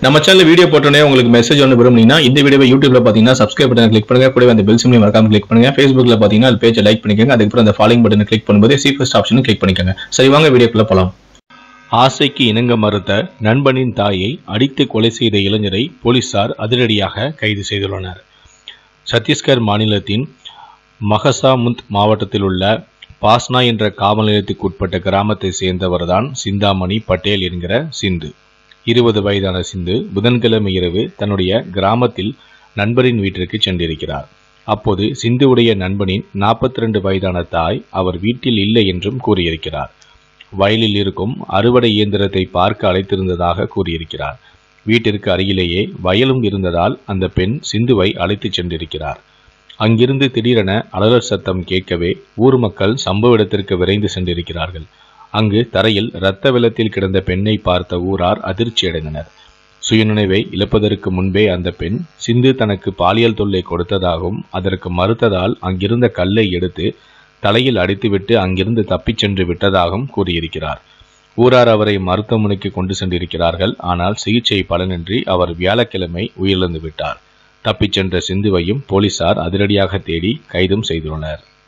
நம்ம channel video போட்டோன்னே உங்களுக்கு மெசேஜ் ஒன்று விரும்புனீங்கன்னா இந்த வீடியோவை யூடியூப்ல பார்த்தீங்கன்னா சப்ஸ்கிரைப் பட்டன் கிளிக் பண்ணுங்க கூடவே அந்த பெல் சிம்லையும் மறக்காம கிளிக் பண்ணுங்க ஃபேஸ்புக்ல பார்த்தீங்கன்னா அது பேஜை லைக் பண்ணிக்கோங்க அதுக்கப்புறம் அந்த ஃபாலோயிங் பட்டனை கிளிக் பண்ணும்போது சி ஃபர்ஸ்ட் ஆப்ஷனும் கிளிக் பண்ணிக்கோங்க சரி வாங்க வீடியோக்குள்ள போலாம் ஆசைக்கு இணங்க மறுத்த நண்பனின் தாயை அடித்து கொலை செய்த இளைஞரை போலீசார் அதிரடியாக கைது செய்துள்ளனர் சத்தீஸ்கர் மாநிலத்தின் மகசாமுந்த் மாவட்டத்தில் உள்ள பாஸ்னா என்ற காவல் நிலையத்துக்கு உட்பட்ட கிராமத்தை சேர்ந்தவர்தான் சிந்தாமணி பட்டேல் என்கிற சிந்து இருபது வயதான சிந்து புதன்கிழமை இரவு தன்னுடைய கிராமத்தில் நண்பரின் வீட்டிற்கு சென்றிருக்கிறார் அப்போது சிந்துவுடைய நண்பனின் நாற்பத்தி ரெண்டு வயதான தாய் அவர் வீட்டில் இல்லை என்றும் கூறியிருக்கிறார் வயலில் இருக்கும் அறுவடை இயந்திரத்தை பார்க்க அழைத்திருந்ததாக கூறியிருக்கிறார் வீட்டிற்கு அருகிலேயே வயலும் இருந்ததால் அந்த பெண் சிந்துவை அழைத்துச் சென்றிருக்கிறார் அங்கிருந்து திடீரென அலறல் சத்தம் கேட்கவே ஊர் மக்கள் சம்பவ இடத்திற்கு விரைந்து சென்றிருக்கிறார்கள் அங்கு தரையில் இரத்த வெள்ளத்தில் கிடந்த பெண்ணை பார்த்த ஊரார் அதிர்ச்சியடைந்தனர் சுயநினைவை இழப்பதற்கு முன்பே அந்த பெண் சிந்து தனக்கு பாலியல் தொல்லை கொடுத்ததாகவும் அதற்கு மறுத்ததால் அங்கிருந்த கல்லை எடுத்து தலையில் அடித்துவிட்டு அங்கிருந்து தப்பிச் சென்று விட்டதாகவும் கூறியிருக்கிறார் ஊரார் அவரை மருத்துவமனைக்கு கொண்டு சென்றிருக்கிறார்கள் ஆனால் சிகிச்சை பலனின்றி அவர் வியாழக்கிழமை உயிரிழந்து விட்டார் தப்பிச் சென்ற சிந்துவையும் போலீசார் அதிரடியாக தேடி கைதும் செய்துள்ளனர்